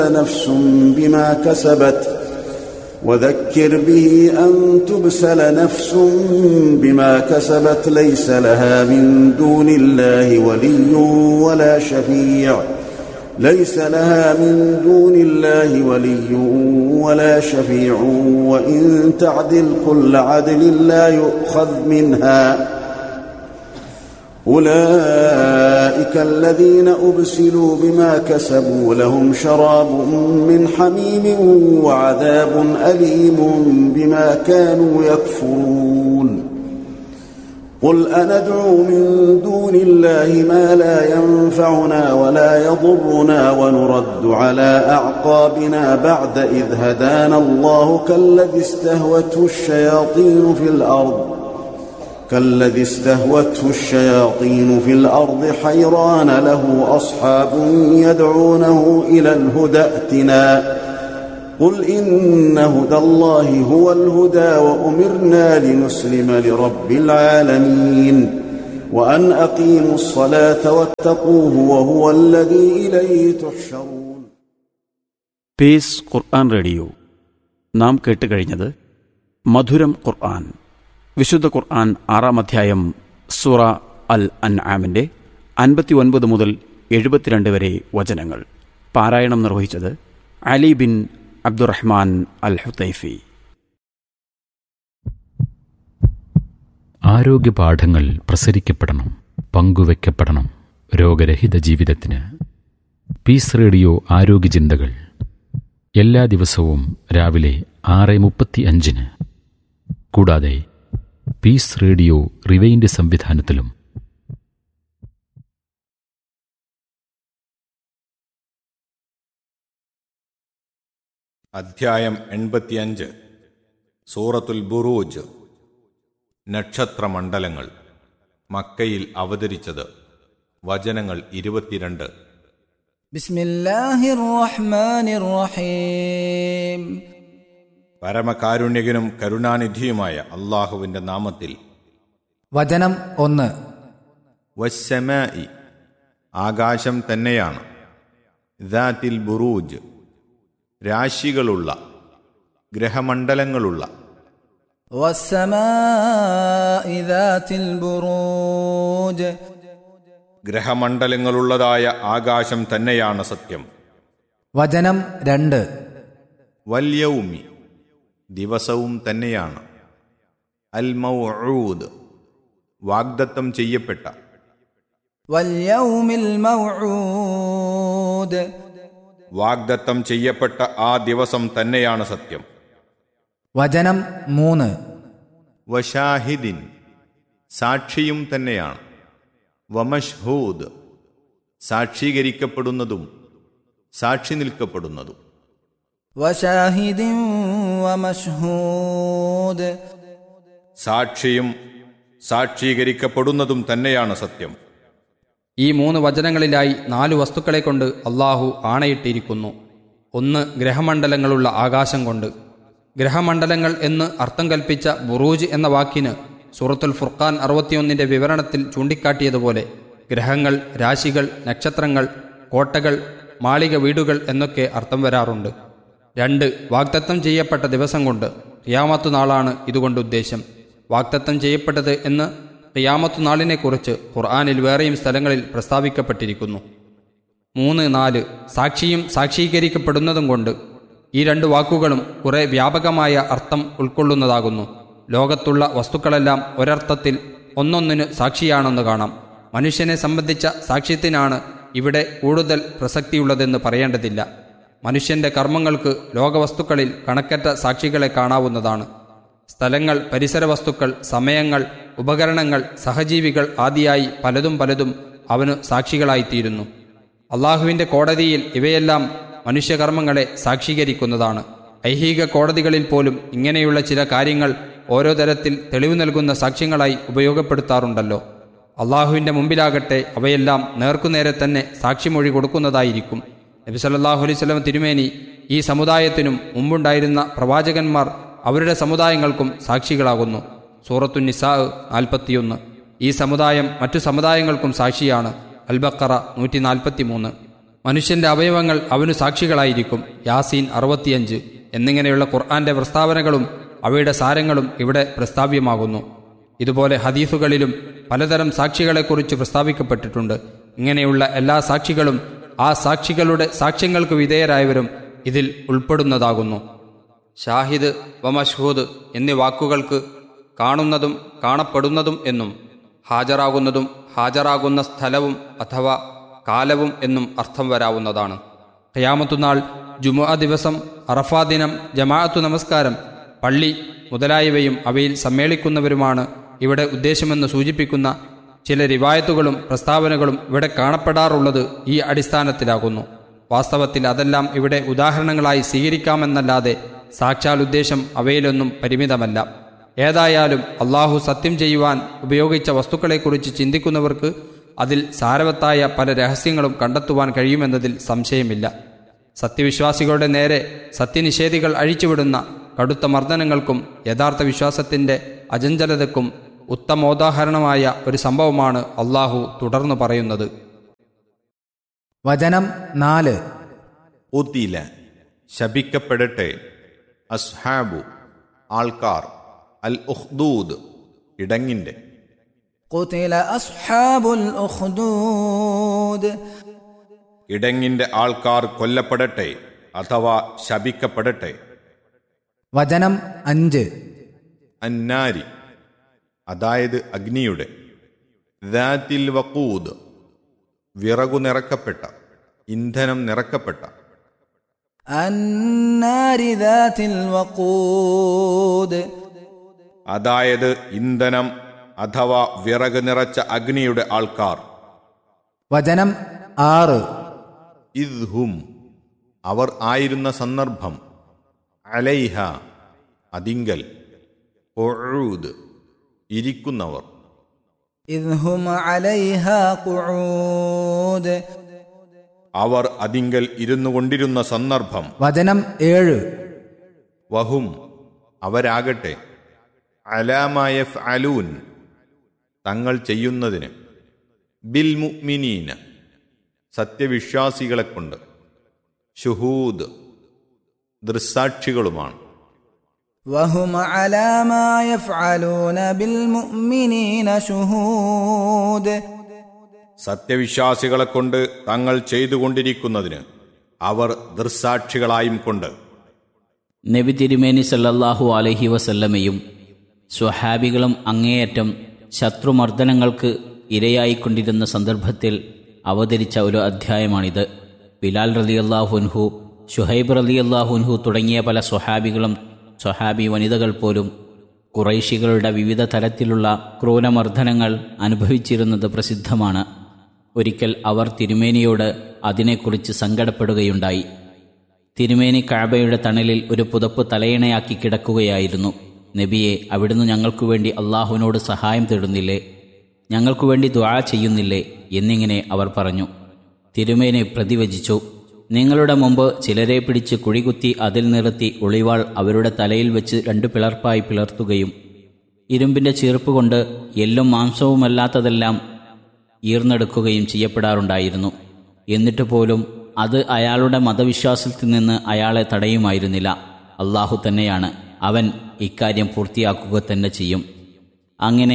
نفس بما كسبت وذكر به أن تبسل نفس بما كسبت ليس لها من دون الله ولي ولا شفيع ليس لها من دون الله ولي ولا شفيع وإن تعدل كل عدل لا يؤخذ منها أولئك الذين أبسلوا بما كسبوا لهم شراب من حميم وعذاب أليم بما كانوا يكفرون قل أندعو من دون الله ما لا ينفعنا ولا يضرنا ونرد على أعقابنا بعد إذ هدانا الله كالذي استهوته الشياطين في الأرض كالذي استهوته الشياطين في الارض حيران له اصحاب يدعونه الى الهدى ائتنا قل ان هدى الله هو الهدى وامرنا لنسلم لرب العالمين وان اقيموا الصلاه واتقوه وهو الذي اليه تحشرون piece ഖുർആൻ radio നാം കേട്ടുകഴിഞ്ഞത് മധുരം ഖുർആൻ വിശുദ്ധ ഖുർആൻ ആറാം അധ്യായം സൂറ അൽ അൻ ആമിൻ്റെ അൻപത്തി ഒൻപത് മുതൽ എഴുപത്തിരണ്ട് വരെ വചനങ്ങൾ പാരായണം നിർവഹിച്ചത് Ali bin Abdurrahman al Hudhaifi ആരോഗ്യ പാഠങ്ങൾ പ്രസരിക്കപ്പെടണം പങ്കുവെക്കപ്പെടണം രോഗരഹിത ജീവിതത്തിന് പീസ് റേഡിയോ ആരോഗ്യ ചിന്തകൾ എല്ലാ ദിവസവും രാവിലെ ആറ് മുപ്പത്തി അഞ്ചിന് കൂടാതെ പീസ് റേഡിയോ റിവൈൻഡ് സംവിധാനത്തിലും അധ്യായം എൺപത്തിയഞ്ച് സൂറത്തുൽ ബുറൂജ് നക്ഷത്രമണ്ഡലങ്ങൾ മക്കയിൽ അവതരിച്ചത് വചനങ്ങൾ ഇരുപത്തിരണ്ട് بسم الله الرحمن الرحيم പരമകാരുണ്യകനും കരുണാനിധിയുമായ അള്ളാഹുവിന്റെ നാമത്തിൽ വചനം ഒന്ന് വസ്സമായി ആകാശം തന്നെയാണ് ദാത്തിൽ ബുറൂജ് രാശികളുള്ള ഗ്രഹമണ്ഡലങ്ങളുള്ള والسماء ذات البروج ഗ്രഹമണ്ഡലങ്ങളുള്ളതായ ആകാശം തന്നെയാണ് സത്യം വചനം രണ്ട് വല്യൗമി ദിവസവും തന്നെയാണ് അൽ മൗഊദ് വാഗ്ദത്തം ചെയ്യപ്പെട്ട واليوم الموعود വാഗ്ദത്തം ചെയ്യപ്പെട്ട ആ ദിവസം തന്നെയാണ് സത്യം വചനം മൂന്ന് വഷാഹിദിൻ സാക്ഷിയും തന്നെയാണ് വമഷ്ഹൂദ് സാക്ഷീകരിക്കപ്പെടുന്നതും സാക്ഷി നിൽക്കപ്പെടുന്നതും وشاهد ومشهود സാക്ഷിയും സാക്ഷീകരിക്കപ്പെടുന്നതും തന്നെയാണ് സത്യം ഈ മൂന്ന് വചനങ്ങളിലായി നാല് വസ്തുക്കളെ കൊണ്ട് അള്ളാഹു ആണയിട്ടിരിക്കുന്നു ഒന്ന് ഗ്രഹമണ്ഡലങ്ങളുള്ള ആകാശം കൊണ്ട് ഗ്രഹമണ്ഡലങ്ങൾ എന്ന് അർത്ഥം കൽപ്പിച്ച ബുറൂജ് എന്ന വാക്കിന് സൂറത്തുൽ ഫുർഖാൻ അറുപത്തിയൊന്നിന്റെ വിവരണത്തിൽ ചൂണ്ടിക്കാട്ടിയതുപോലെ ഗ്രഹങ്ങൾ രാശികൾ നക്ഷത്രങ്ങൾ കോട്ടകൾ മാളിക വീടുകൾ എന്നൊക്കെ അർത്ഥം വരാറുണ്ട് രണ്ട് വാഗ്ദത്തം ചെയ്യപ്പെട്ട ദിവസം കൊണ്ട് ഖിയാമത്തു നാളാണ് ഇതുകൊണ്ട് ഉദ്ദേശം വാഗ്ദത്തം ചെയ്യപ്പെട്ടത് എന്ന് ഖിയാമത്തു നാളിനെക്കുറിച്ച് ഖുർആാനിൽ വേറെയും സ്ഥലങ്ങളിൽ പ്രസ്താവിക്കപ്പെട്ടിരിക്കുന്നു മൂന്ന് നാല് സാക്ഷിയും സാക്ഷീകരിക്കപ്പെടുന്നതും കൊണ്ട് ഈ രണ്ട് വാക്കുകളും കുറെ വ്യാപകമായ അർത്ഥം ഉൾക്കൊള്ളുന്നതാകുന്നു ലോകത്തുള്ള വസ്തുക്കളെല്ലാം ഒരർത്ഥത്തിൽ ഒന്നൊന്നിന് സാക്ഷിയാണെന്ന് കാണാം മനുഷ്യനെ സംബന്ധിച്ച സാക്ഷ്യത്തിനാണ് ഇവിടെ കൂടുതൽ പ്രസക്തിയുള്ളതെന്ന് പറയേണ്ടതില്ല മനുഷ്യന്റെ കർമ്മങ്ങൾക്ക് ലോകവസ്തുക്കളിൽ കണക്കറ്റ സാക്ഷികളെ കാണാവുന്നതാണ് സ്ഥലങ്ങൾ പരിസര വസ്തുക്കൾ സമയങ്ങൾ ഉപകരണങ്ങൾ സഹജീവികൾ ആദിയായി പലതും പലതും അവന് സാക്ഷികളായിത്തീരുന്നു അള്ളാഹുവിന്റെ കോടതിയിൽ ഇവയെല്ലാം മനുഷ്യകർമ്മങ്ങളെ സാക്ഷീകരിക്കുന്നതാണ് ഐഹിക കോടതികളിൽ പോലും ഇങ്ങനെയുള്ള ചില കാര്യങ്ങൾ ഓരോ തരത്തിൽ തെളിവ് നൽകുന്ന സാക്ഷ്യങ്ങളായി ഉപയോഗപ്പെടുത്താറുണ്ടല്ലോ അള്ളാഹുവിന്റെ മുമ്പിലാകട്ടെ അവയെല്ലാം നേർക്കുനേരെ തന്നെ സാക്ഷിമൊഴി കൊടുക്കുന്നതായിരിക്കും നബി സല്ലല്ലാഹു അലൈഹി വസല്ലം തിരുമേനി ഈ സമുദായത്തിനും മുമ്പുണ്ടായിരുന്ന പ്രവാചകന്മാർ അവരുടെ സമുദായങ്ങൾക്കും സാക്ഷികളാകുന്നു സൂറത്തു നിസാ നാൽപ്പത്തിയൊന്ന് ഈ സമുദായം മറ്റു സമുദായങ്ങൾക്കും സാക്ഷിയാണ് അൽബക്കറ നൂറ്റി നാൽപ്പത്തി മൂന്ന് മനുഷ്യന്റെ അവയവങ്ങൾ അവനു സാക്ഷികളായിരിക്കും യാസീൻ അറുപത്തിയഞ്ച് എന്നിങ്ങനെയുള്ള ഖുർആന്റെ പ്രസ്താവനകളും അവയുടെ സാരങ്ങളും ഇവിടെ പ്രസ്താവ്യമാകുന്നു ഇതുപോലെ ഹദീസുകളിലും പലതരം സാക്ഷികളെക്കുറിച്ച് പ്രസ്താവിക്കപ്പെട്ടിട്ടുണ്ട് ഇങ്ങനെയുള്ള എല്ലാ സാക്ഷികളും ആ സാക്ഷികളുടെ സാക്ഷ്യങ്ങൾക്ക് വിധേയരായവരും ഇതിൽ ഉൾപ്പെടുന്നതാകുന്നു ഷാഹിദ് വമഷ്ഹൂദ് എന്നീ വാക്കുകൾക്ക് കാണുന്നതും കാണപ്പെടുന്നതും എന്നും ഹാജരാകുന്നതും ഹാജരാകുന്ന സ്ഥലവും അഥവാ കാലവും എന്നും അർത്ഥം വരാവുന്നതാണ് ഖിയാമത്തുനാൾ ജുമുഅ ദിവസം അറഫാ ദിനം ജമാഅത്തു നമസ്കാരം പള്ളി മുതലായവയും അവയിൽ സമ്മേളിക്കുന്നവരുമാണ് ഇവിടെ ഉദ്ദേശമെന്ന് സൂചിപ്പിക്കുന്ന ചില റിവായത്തുകളും പ്രസ്താവനകളും ഇവിടെ കാണപ്പെടാറുള്ളത് ഈ അടിസ്ഥാനത്തിലാകുന്നു വാസ്തവത്തിൽ അതെല്ലാം ഇവിടെ ഉദാഹരണങ്ങളായി സ്വീകരിക്കാമെന്നല്ലാതെ സാക്ഷാൽ ഉദ്ദേശം അവയിലൊന്നും പരിമിതമല്ല ഏതായാലും അള്ളാഹു സത്യം ചെയ്യുവാൻ ഉപയോഗിച്ച വസ്തുക്കളെക്കുറിച്ച് ചിന്തിക്കുന്നവർക്ക് അതിൽ സാരവത്തായ പല രഹസ്യങ്ങളും കണ്ടെത്തുവാൻ കഴിയുമെന്നതിൽ സംശയമില്ല സത്യവിശ്വാസികളുടെ നേരെ സത്യനിഷേധികൾ അഴിച്ചുവിടുന്ന കടുത്ത മർദ്ദനങ്ങൾക്കും യഥാർത്ഥ വിശ്വാസത്തിന്റെ അചഞ്ചലതയ്ക്കും ഉത്തമോദാഹരണമായ ഒരു സംഭവമാണ് അള്ളാഹു തുടർന്നു പറയുന്നത് വചനം നാല് ഉത്തില ശപിക്കപ്പെടട്ടെ അസ്ഹാബു ആൾക്കാർ അൽ ഉഹ്ദൂദ് ഇടങ്ങിൻ്റെ قتل أصحاب الأخدود ഇടങ്ങിൻ്റെ ആൾക്കാർ കൊല്ലപ്പെടട്ടെ അഥവാ ശപിക്കപ്പെടട്ടെ വചനം അഞ്ച് അന്നാരി അതായത് അഗ്നിയുടെ ദാത്തിൽ വക്കൂദ് വിറകു നിറക്കപ്പെട്ട ഇന്ധനം നിറക്കപ്പെട്ട النار ذات الوقود അതായത് ഇന്ധനം അഥവാ വിറക് നിറച്ച അഗ്നിയുടെ ആൾക്കാർ വചനം ആറ് ഇദ്ഹും അവർ ആയിരുന്ന സന്ദർഭം അലൈഹ അതിങ്കൽ ഒഴൂദ് ഇരിക്കുന്നവർ إذ هم عليها قعود അവർ അതിങ്കൽ ഇരുന്നു കൊണ്ടിരുന്ന സന്ദർഭം വചനം ഏഴ് വഹും അവരാകട്ടെ അലാമായ അലൂൻ തങ്ങൾ ചെയ്യുന്നതിന് ബിൽ മുഅ്മിനീന സത്യവിശ്വാസികളെ കൊണ്ട് ഷുഹൂദ് ദൃസാക്ഷികളുമാണ് وهم على ما يفعلون بالمؤمنين شهود സത്യവിശ്വാസികളെ കൊണ്ട് തങ്ങൾ ചെയ്തുകൊണ്ടിരിക്കുന്നതിന് അവർ ദൃസാക്ഷികളായും കൊണ്ട് നബി തിരുമേനി സല്ലല്ലാഹു അലൈഹി വസല്ലമയും സ്വഹാബികളും അങ്ങേയറ്റം ശത്രുമർദ്ദനങ്ങൾക്ക് ഇരയായിക്കൊണ്ടിരുന്ന സന്ദർഭത്തിൽ അവതരിച്ച ഒരു അധ്യായമാണിത് ബിലാൽ റലിയല്ലാഹുൻഹു ഷുഹൈബ് റലിയല്ലാഹുൻഹു തുടങ്ങിയ പല സ്വഹാബികളും സ്വഹാബി വനിതകൾ പോലും കുറൈശികളുടെ വിവിധ തരത്തിലുള്ള ക്രൂരമർദ്ദനങ്ങൾ അനുഭവിച്ചിരുന്നത് പ്രസിദ്ധമാണ് ഒരിക്കൽ അവർ തിരുമേനിയോട് അതിനെക്കുറിച്ച് സങ്കടപ്പെടുകയുണ്ടായി തിരുമേനി കഅബയുടെ തണലിൽ ഒരു പുതപ്പ് തലയിണയാക്കി കിടക്കുകയായിരുന്നു നബിയെ അവിടുന്ന് ഞങ്ങൾക്കു വേണ്ടി അള്ളാഹുവിനോട് സഹായം തേടുന്നില്ലേ ഞങ്ങൾക്കു വേണ്ടി ദ്വാ ചെയ്യുന്നില്ലേ എന്നിങ്ങനെ അവർ പറഞ്ഞു തിരുമേനി പ്രതിവചിച്ചു നിങ്ങളുടെ മുമ്പ് ചിലരെ പിടിച്ച് കുഴികുത്തി അതിൽ നിർത്തി ഒളിവാൾ അവരുടെ തലയിൽ വെച്ച് രണ്ടു പിളർപ്പായി പിളർത്തുകയും ഇരുമ്പിന്റെ ചീർപ്പ് കൊണ്ട് എല്ലും മാംസവുമല്ലാത്തതെല്ലാം ഈർന്നെടുക്കുകയും ചെയ്യപ്പെടാറുണ്ടായിരുന്നു എന്നിട്ട് പോലും അത് അയാളുടെ മതവിശ്വാസത്തിൽ നിന്ന് അയാളെ തടയുമായിരുന്നില്ല അള്ളാഹു തന്നെയാണ് അവൻ ഇക്കാര്യം പൂർത്തിയാക്കുക തന്നെ ചെയ്യും അങ്ങനെ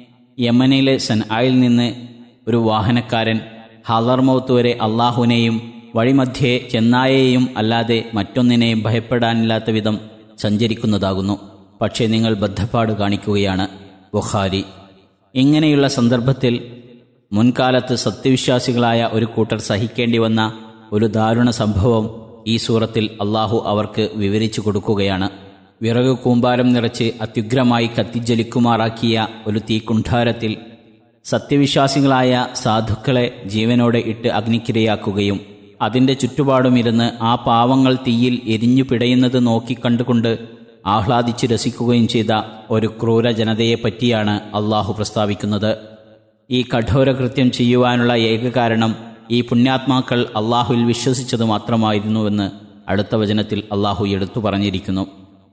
യമനിലെ സൻആയിൽ നിന്ന് ഒരു വാഹനക്കാരൻ ഹലർമൗത്ത് വരെ അള്ളാഹുവിനെയും വഴിമധ്യേ ചെന്നായെയും അല്ലാതെ മറ്റൊന്നിനെയും ഭയപ്പെടാനില്ലാത്ത വിധം സഞ്ചരിക്കുന്നതാകുന്നു പക്ഷേ നിങ്ങൾ ബദ്ധപ്പാട് കാണിക്കുകയാണ് ബുഖാരി ഇങ്ങനെയുള്ള സന്ദർഭത്തിൽ മുൻകാലത്ത് സത്യവിശ്വാസികളായ ഒരു കൂട്ടർ സഹിക്കേണ്ടി വന്ന ഒരു ദാരുണ സംഭവം ഈ സൂറത്തിൽ അള്ളാഹു അവർക്ക് വിവരിച്ചു കൊടുക്കുകയാണ് വിറക് കൂമ്പാരം നിറച്ച് അത്യുഗ്രമായി കത്തിജ്വലിക്കുമാറാക്കിയ ഒരു തീക്കുണ്ഠാരത്തിൽ സത്യവിശ്വാസികളായ സാധുക്കളെ ജീവനോടെ ഇട്ട് അഗ്നിക്കിരയാക്കുകയും അതിൻ്റെ ചുറ്റുപാടുമിരുന്ന് ആ പാവങ്ങൾ തീയിൽ എരിഞ്ഞു പിടയുന്നത് നോക്കിക്കണ്ടുകൊണ്ട് ആഹ്ലാദിച്ചു രസിക്കുകയും ചെയ്ത ഒരു ക്രൂര ജനതയെപ്പറ്റിയാണ് അള്ളാഹു പ്രസ്താവിക്കുന്നത് ഈ കഠോരകൃത്യം ചെയ്യുവാനുള്ള ഏക കാരണം ഈ പുണ്യാത്മാക്കൾ അള്ളാഹുവിൽ വിശ്വസിച്ചത് മാത്രമായിരുന്നുവെന്ന് അടുത്ത വചനത്തിൽ അള്ളാഹു എടുത്തു പറഞ്ഞിരിക്കുന്നു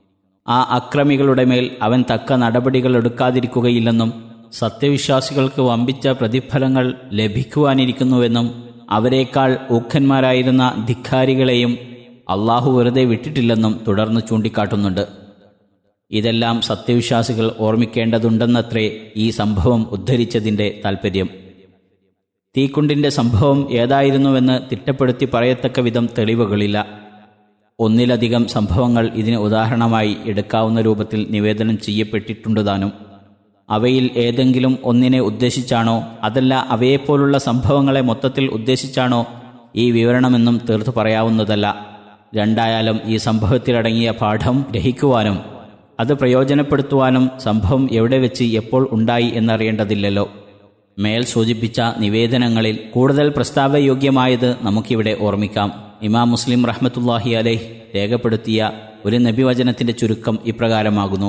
ആ അക്രമികളുടെ മേൽ അവൻ തക്ക നടപടികൾ എടുക്കാതിരിക്കുകയില്ലെന്നും സത്യവിശ്വാസികൾക്ക് വമ്പിച്ച പ്രതിഫലങ്ങൾ ലഭിക്കുവാനിരിക്കുന്നുവെന്നും അവരെക്കാൾ ഊഖന്മാരായിരുന്ന ധിക്കാരികളെയും അള്ളാഹു വെറുതെ വിട്ടിട്ടില്ലെന്നും തുടർന്ന് ചൂണ്ടിക്കാട്ടുന്നുണ്ട് ഇതെല്ലാം സത്യവിശ്വാസികൾ ഓർമ്മിക്കേണ്ടതുണ്ടെന്നത്രേ ഈ സംഭവം ഉദ്ധരിച്ചതിൻ്റെ താൽപ്പര്യം തീക്കുണ്ടിൻ്റെ സംഭവം ഏതായിരുന്നുവെന്ന് തിട്ടപ്പെടുത്തി പറയത്തക്ക വിധം തെളിവുകളില്ല ഒന്നിലധികം സംഭവങ്ങൾ ഇതിന് ഉദാഹരണമായി എടുക്കാവുന്ന രൂപത്തിൽ നിവേദനം ചെയ്യപ്പെട്ടിട്ടുണ്ട് താനും അവയിൽ ഏതെങ്കിലും ഒന്നിനെ ഉദ്ദേശിച്ചാണോ അതല്ല അവയെപ്പോലുള്ള സംഭവങ്ങളെ മൊത്തത്തിൽ ഉദ്ദേശിച്ചാണോ ഈ വിവരണമെന്നും തീർത്തു പറയാവുന്നതല്ല രണ്ടായാലും ഈ സംഭവത്തിലടങ്ങിയ പാഠം ഗ്രഹിക്കുവാനും അത് പ്രയോജനപ്പെടുത്തുവാനും സംഭവം എവിടെ വെച്ച് എപ്പോൾ ഉണ്ടായി എന്നറിയേണ്ടതില്ലല്ലോ മേൽ സൂചിപ്പിച്ച നിവേദനങ്ങളിൽ കൂടുതൽ പ്രസ്താവയോഗ്യമായത് നമുക്കിവിടെ ഓർമ്മിക്കാം ഇമാം മുസ്ലിം റഹ്മത്തുല്ലാഹി അലൈഹ് രേഖപ്പെടുത്തിയ ഒരു നബിവചനത്തിന്റെ ചുരുക്കം ഇപ്രകാരമാകുന്നു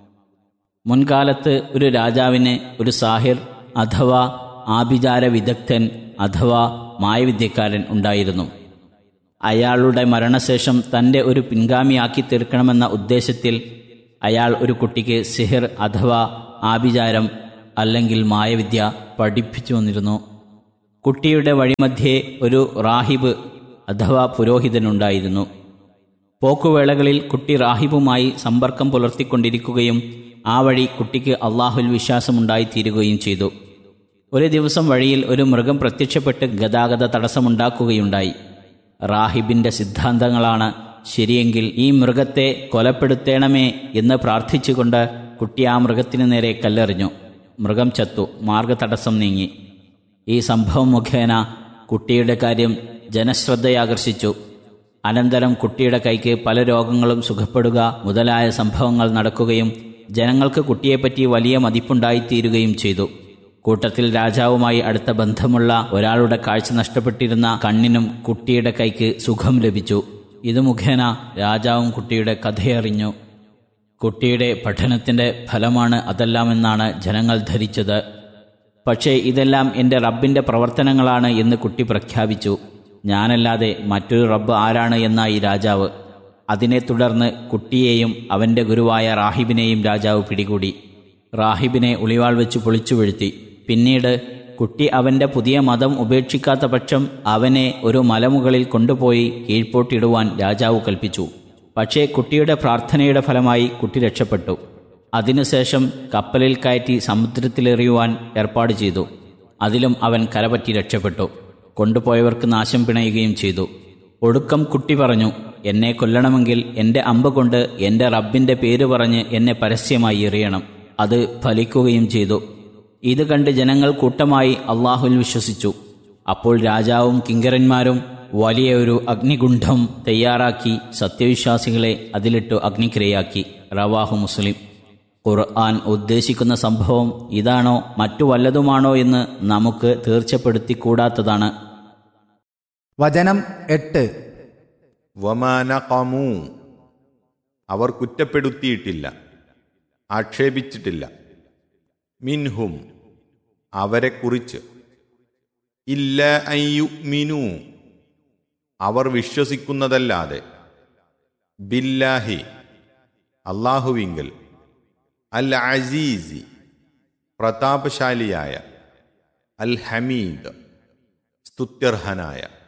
മുൻകാലത്ത് ഒരു രാജാവിന് ഒരു സാഹിർ അഥവാ ആഭിചാര വിദഗ്ധൻ അഥവാ മായവിദ്യക്കാരൻ ഉണ്ടായിരുന്നു അയാളുടെ മരണശേഷം തൻ്റെ ഒരു പിൻഗാമിയാക്കി തീർക്കണമെന്ന ഉദ്ദേശത്തിൽ അയാൾ ഒരു കുട്ടിക്ക് സിഹിർ അഥവാ ആഭിചാരം അല്ലെങ്കിൽ മായവിദ്യ പഠിപ്പിച്ചു വന്നിരുന്നു കുട്ടിയുടെ വഴിമധ്യേ ഒരു റാഹിബ് അഥവാ പുരോഹിതനുണ്ടായിരുന്നു പോക്കുവേളകളിൽ കുട്ടി റാഹിബുമായി സമ്പർക്കം പുലർത്തിക്കൊണ്ടിരിക്കുകയും ആ വഴി കുട്ടിക്ക് അള്ളാഹുൽ വിശ്വാസമുണ്ടായിത്തീരുകയും ചെയ്തു ഒരു ദിവസം വഴിയിൽ ഒരു മൃഗം പ്രത്യക്ഷപ്പെട്ട് ഗതാഗത തടസ്സമുണ്ടാക്കുകയുണ്ടായി റാഹിബിന്റെ സിദ്ധാന്തങ്ങളാണ് ശരിയെങ്കിൽ ഈ മൃഗത്തെ കൊലപ്പെടുത്തേണമേ എന്ന് പ്രാർത്ഥിച്ചുകൊണ്ട് കുട്ടി ആ മൃഗത്തിനു നേരെ കല്ലെറിഞ്ഞു മൃഗം ചത്തു മാർഗതടസ്സം നീങ്ങി ഈ സംഭവം മുഖേന കുട്ടിയുടെ കാര്യം ജനശ്രദ്ധയാകർഷിച്ചു അനന്തരം കുട്ടിയുടെ കൈക്ക് പല രോഗങ്ങളും സുഖപ്പെടുക മുതലായ സംഭവങ്ങൾ നടക്കുകയും ജനങ്ങൾക്ക് കുട്ടിയെപ്പറ്റി വലിയ മതിപ്പുണ്ടായിത്തീരുകയും ചെയ്തു കൂട്ടത്തിൽ രാജാവുമായി അടുത്ത ബന്ധമുള്ള ഒരാളുടെ കാഴ്ച നഷ്ടപ്പെട്ടിരുന്ന കണ്ണിനും കുട്ടിയുടെ കൈക്ക് സുഖം ലഭിച്ചു ഇത് മുഖേന രാജാവും കുട്ടിയുടെ കഥയറിഞ്ഞു കുട്ടിയുടെ പഠനത്തിന്റെ ഫലമാണ് അതെല്ലാമെന്നാണ് ജനങ്ങൾ ധരിച്ചത് പക്ഷേ ഇതെല്ലാം എൻ്റെ റബ്ബിൻ്റെ പ്രവർത്തനങ്ങളാണ് എന്ന് കുട്ടി പ്രഖ്യാപിച്ചു ഞാനല്ലാതെ മറ്റൊരു റബ്ബ് ആരാണ് എന്നായി രാജാവ് അതിനെ തുടർന്ന് കുട്ടിയെയും അവൻ്റെ ഗുരുവായ റാഹിബിനെയും രാജാവ് പിടികൂടി റാഹിബിനെ ഉളിവാൾ വെച്ച് പൊളിച്ചു വീഴ്ത്തി പിന്നീട് കുട്ടി അവൻ്റെ പുതിയ മതം ഉപേക്ഷിക്കാത്ത പക്ഷം അവനെ ഒരു മലമുകളിൽ കൊണ്ടുപോയി കീഴ്പോട്ടിടുവാൻ രാജാവ് കൽപ്പിച്ചു പക്ഷേ കുട്ടിയുടെ പ്രാർത്ഥനയുടെ ഫലമായി കുട്ടി രക്ഷപ്പെട്ടു അതിനുശേഷം കപ്പലിൽ കയറ്റി സമുദ്രത്തിലെറിയുവാൻ ഏർപ്പാട് ചെയ്തു അതിലും അവൻ കരപറ്റി രക്ഷപ്പെട്ടു കൊണ്ടുപോയവർക്ക് നാശം പിണയുകയും ചെയ്തു ഒടുക്കം കുട്ടി പറഞ്ഞു എന്നെ കൊല്ലണമെങ്കിൽ എൻ്റെ അമ്പ് കൊണ്ട് എൻ്റെ റബ്ബിൻ്റെ പേര് പറഞ്ഞ് എന്നെ പരസ്യമായി എറിയണം അത് ഫലിക്കുകയും ചെയ്തു ഇത് കണ്ട് ജനങ്ങൾ കൂട്ടമായി അള്ളാഹുൽ വിശ്വസിച്ചു അപ്പോൾ രാജാവും കിങ്കരന്മാരും വലിയ ഒരു അഗ്നികുണ്ഠം തയ്യാറാക്കി സത്യവിശ്വാസികളെ അതിലിട്ടു അഗ്നിക്രിയയാക്കി റവാഹു മുസ്ലിം ഖുർആൻ ഉദ്ദേശിക്കുന്ന സംഭവം ഇതാണോ മറ്റു വല്ലതുമാണോ എന്ന് നമുക്ക് തീർച്ചപ്പെടുത്തിക്കൂടാത്തതാണ് വചനം എട്ട് വമാനകമൂ അവർ കുറ്റപ്പെടുത്തിയിട്ടില്ല ആക്ഷേപിച്ചിട്ടില്ല മിൻഹും അവരെക്കുറിച്ച് ഇല്ല അയ്യു മിനു അവർ വിശ്വസിക്കുന്നതല്ലാതെ ബില്ലാഹി അള്ളാഹുവിങ്കൽ അൽ അസീസി പ്രതാപശാലിയായ അൽ ഹമീദ് സ്തുത്യർഹനായ